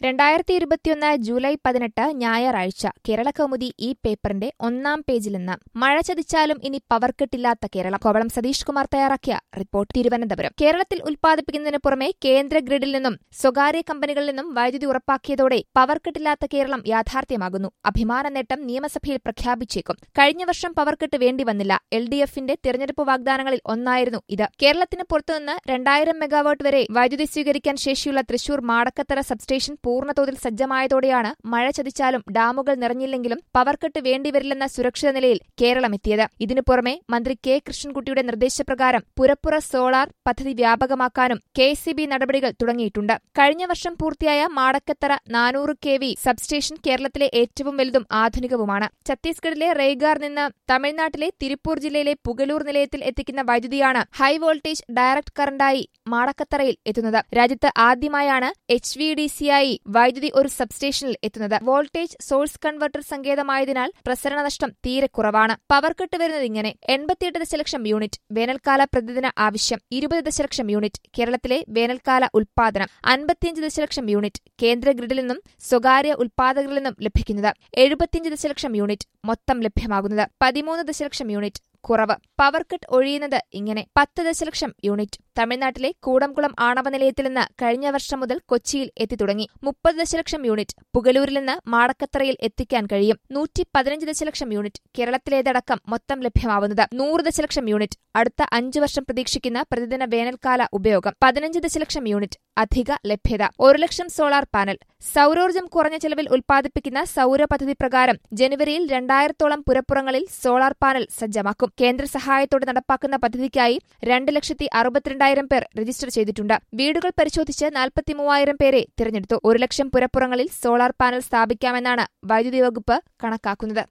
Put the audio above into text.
രണ്ടായിരത്തി ഇരുപത്തിയൊന്ന് ജൂലൈ പതിനെട്ട് ഞായറാഴ്ച കേരളകൗമുദി ഈ പേപ്പറിന്റെ ഒന്നാം പേജിൽ നിന്ന് മഴ ചതിച്ചാലും ഇനി പവർക്കെട്ടില്ലാത്ത കേരളം കോവളം സതീഷ് കുമാർ തയ്യാറാക്കിയ റിപ്പോർട്ട് തിരുവനന്തപുരം കേരളത്തിൽ ഉൽപ്പാദിപ്പിക്കുന്നതിന് പുറമെ കേന്ദ്ര ഗ്രിഡിൽ നിന്നും സ്വകാര്യ കമ്പനികളിൽ നിന്നും വൈദ്യുതി ഉറപ്പാക്കിയതോടെ പവർക്കെട്ടില്ലാത്ത കേരളം യാഥാർത്ഥ്യമാകുന്നു അഭിമാന നേട്ടം നിയമസഭയിൽ പ്രഖ്യാപിച്ചേക്കും കഴിഞ്ഞ വർഷം പവർക്കെട്ട് വേണ്ടി വന്നില്ല എൽ ഡി എഫിന്റെ തിരഞ്ഞെടുപ്പ് വാഗ്ദാനങ്ങളിൽ ഒന്നായിരുന്നു ഇത് കേരളത്തിന് പുറത്തുനിന്ന് രണ്ടായിരം മെഗാവാട്ട് വരെ വൈദ്യുതി സ്വീകരിക്കാൻ ശേഷിയുള്ള തൃശൂർ മാടക്കത്തറ സബ്സ്റ്റേഷൻ പൂർണ്ണതോതിൽ സജ്ജമായതോടെയാണ് മഴ ചതിച്ചാലും ഡാമുകൾ നിറഞ്ഞില്ലെങ്കിലും പവർക്കെട്ട് വേണ്ടിവരില്ലെന്ന സുരക്ഷിത നിലയിൽ കേരളം എത്തിയത് ഇതിനു പുറമെ മന്ത്രി കെ കൃഷ്ണൻകുട്ടിയുടെ നിർദ്ദേശപ്രകാരം പുരപ്പുറ സോളാർ പദ്ധതി വ്യാപകമാക്കാനും കെ നടപടികൾ തുടങ്ങിയിട്ടുണ്ട് കഴിഞ്ഞ വർഷം പൂർത്തിയായ മാടക്കത്തറ നാനൂറ് കെ വി സബ്സ്റ്റേഷൻ കേരളത്തിലെ ഏറ്റവും വലുതും ആധുനികവുമാണ് ഛത്തീസ്ഗഡിലെ റെയ്ഗാർ നിന്ന് തമിഴ്നാട്ടിലെ തിരുപ്പൂർ ജില്ലയിലെ പുഗലൂർ നിലയത്തിൽ എത്തിക്കുന്ന വൈദ്യുതിയാണ് ഹൈ വോൾട്ടേജ് ഡയറക്ട് കറണ്ടായി മാടക്കത്തറയിൽ എത്തുന്നത് രാജ്യത്ത് ആദ്യമായാണ് എച്ച് വി ഡി സിയായി വൈദ്യുതി ഒരു സബ്സ്റ്റേഷനിൽ എത്തുന്നത് വോൾട്ടേജ് സോഴ്സ് കൺവെർട്ടർ സങ്കേതമായതിനാൽ പ്രസരണ നഷ്ടം തീരെ കുറവാണ് പവർ കട്ട് വരുന്നത് ഇങ്ങനെ എൺപത്തിയെട്ട് ദശലക്ഷം യൂണിറ്റ് വേനൽക്കാല പ്രതിദിന ആവശ്യം ഇരുപത് ദശലക്ഷം യൂണിറ്റ് കേരളത്തിലെ വേനൽക്കാല ഉൽപാദനം അൻപത്തിയഞ്ച് ദശലക്ഷം യൂണിറ്റ് കേന്ദ്ര ഗ്രിഡിൽ നിന്നും സ്വകാര്യ ഉൽപാദകരിൽ നിന്നും ലഭിക്കുന്നത് എഴുപത്തിയഞ്ച് ദശലക്ഷം യൂണിറ്റ് മൊത്തം ലഭ്യമാകുന്നത് പതിമൂന്ന് ദശലക്ഷം യൂണിറ്റ് കുറവ് പവർ കട്ട് ഒഴിയുന്നത് ഇങ്ങനെ പത്ത് ദശലക്ഷം യൂണിറ്റ് തമിഴ്നാട്ടിലെ കൂടംകുളം ആണവ നിലയത്തിൽ നിന്ന് കഴിഞ്ഞ വർഷം മുതൽ കൊച്ചിയിൽ എത്തിത്തുടങ്ങി മുപ്പത് ദശലക്ഷം യൂണിറ്റ് പുഗലൂരിൽ നിന്ന് മാടക്കത്തറയിൽ എത്തിക്കാൻ കഴിയും നൂറ്റി പതിനഞ്ച് ദശലക്ഷം യൂണിറ്റ് കേരളത്തിലേതടക്കം മൊത്തം ലഭ്യമാവുന്നത് നൂറ് ദശലക്ഷം യൂണിറ്റ് അടുത്ത അഞ്ചു വർഷം പ്രതീക്ഷിക്കുന്ന പ്രതിദിന വേനൽക്കാല ഉപയോഗം പതിനഞ്ച് ദശലക്ഷം യൂണിറ്റ് അധിക ലഭ്യത ഒരു ലക്ഷം സോളാർ പാനൽ സൌരോർജ്ജം കുറഞ്ഞ ചെലവിൽ ഉൽപ്പാദിപ്പിക്കുന്ന സൌര പദ്ധതി പ്രകാരം ജനുവരിയിൽ രണ്ടായിരത്തോളം പുരപ്പുറങ്ങളിൽ സോളാർ പാനൽ സജ്ജമാക്കും കേന്ദ്ര സഹായത്തോടെ നടപ്പാക്കുന്ന പദ്ധതിക്കായി രണ്ട് ലക്ഷത്തി അറുപത്തിരണ്ടായിരം പേർ രജിസ്റ്റർ ചെയ്തിട്ടുണ്ട് വീടുകൾ പരിശോധിച്ച് നാൽപ്പത്തിമൂവായിരം പേരെ തിരഞ്ഞെടുത്തു ഒരു ലക്ഷം പുരപ്പുറങ്ങളിൽ സോളാർ പാനൽ സ്ഥാപിക്കാമെന്നാണ് വൈദ്യുതി വകുപ്പ് കണക്കാക്കുന്നത്